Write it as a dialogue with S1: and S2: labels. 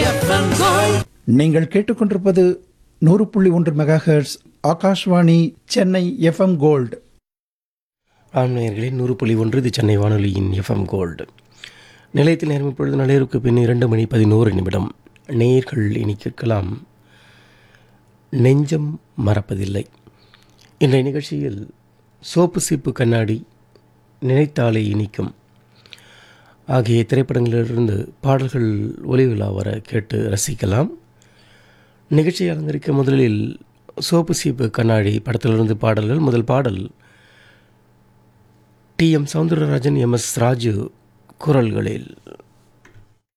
S1: FM gold
S2: நீங்கள் கேட்டுக்கொண்டிருப்பது நூறு புள்ளி ஒன்று megahertz Akashvani Chennai FM gold
S3: ஆன்மீகர்களே நூறு புள்ளி ஒன்று இது சென்னை வானொலியின் எஃப்எம் கோல்டு நிலையத்தில் நேரம் இப்பொழுது நள்ளிரவுக்கு பின் இரண்டு மணி பதினோரு நிமிடம் நேர்கள் இனி கேட்கலாம் நெஞ்சம் மறப்பதில்லை இன்றைய நிகழ்ச்சியில் சோப்பு சீப்பு கண்ணாடி நினைத்தாலே இனிக்கும் ஆகிய திரைப்படங்களிலிருந்து பாடல்கள் ஒலி விழா வர கேட்டு ரசிக்கலாம் நிகழ்ச்சியை அலங்கரிக்க முதலில் சோப்பு சீப்பு கண்ணாடி படத்திலிருந்து பாடல்கள் முதல் பாடல் T M Soundararajan M S Raju குரல்களில்